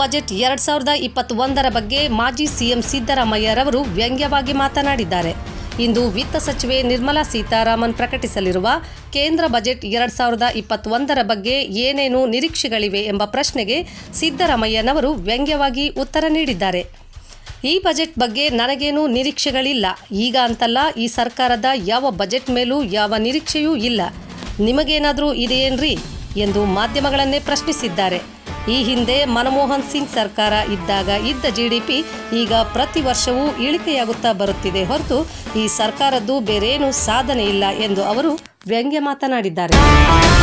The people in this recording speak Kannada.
ಬಜೆಟ್ ಎರಡ್ ಸಾವಿರದ ಇಪ್ಪತ್ತೊಂದರ ಬಗ್ಗೆ ಮಾಜಿ ಸಿಎಂ ಸಿದ್ದರಾಮಯ್ಯರವರು ವ್ಯಂಗ್ಯವಾಗಿ ಮಾತನಾಡಿದ್ದಾರೆ ಇಂದು ವಿತ್ತ ಸಚಿವೆ ನಿರ್ಮಲಾ ಸೀತಾರಾಮನ್ ಪ್ರಕಟಿಸಲಿರುವ ಕೇಂದ್ರ ಬಜೆಟ್ ಎರಡ್ ಸಾವಿರದ ಇಪ್ಪತ್ತೊಂದರ ಬಗ್ಗೆ ಏನೇನು ನಿರೀಕ್ಷೆಗಳಿವೆ ಎಂಬ ಪ್ರಶ್ನೆಗೆ ಸಿದ್ದರಾಮಯ್ಯನವರು ವ್ಯಂಗ್ಯವಾಗಿ ಉತ್ತರ ನೀಡಿದ್ದಾರೆ ಈ ಬಜೆಟ್ ಬಗ್ಗೆ ನನಗೇನು ನಿರೀಕ್ಷೆಗಳಿಲ್ಲ ಈಗ ಅಂತಲ್ಲ ಈ ಸರ್ಕಾರದ ಯಾವ ಬಜೆಟ್ ಮೇಲೂ ಯಾವ ನಿರೀಕ್ಷೆಯೂ ಇಲ್ಲ ನಿಮಗೇನಾದರೂ ಇದೆಯೇನ್ರಿ ಎಂದು ಮಾಧ್ಯಮಗಳನ್ನೇ ಪ್ರಶ್ನಿಸಿದ್ದಾರೆ ಈ ಹಿಂದೆ ಮನಮೋಹನ್ ಸಿಂಗ್ ಸರ್ಕಾರ ಇದ್ದಾಗ ಇದ್ದ ಜಿಡಿಪಿ ಈಗ ಪ್ರತಿ ವರ್ಷವೂ ಇಳಿಕೆಯಾಗುತ್ತಾ ಬರುತ್ತಿದೆ ಹೊರತು ಈ ಸರ್ಕಾರದ್ದು ಬೇರೇನೂ ಸಾಧನೆ ಇಲ್ಲ ಎಂದು ಅವರು ವ್ಯಂಗ್ಯ ಮಾತನಾಡಿದ್ದಾರೆ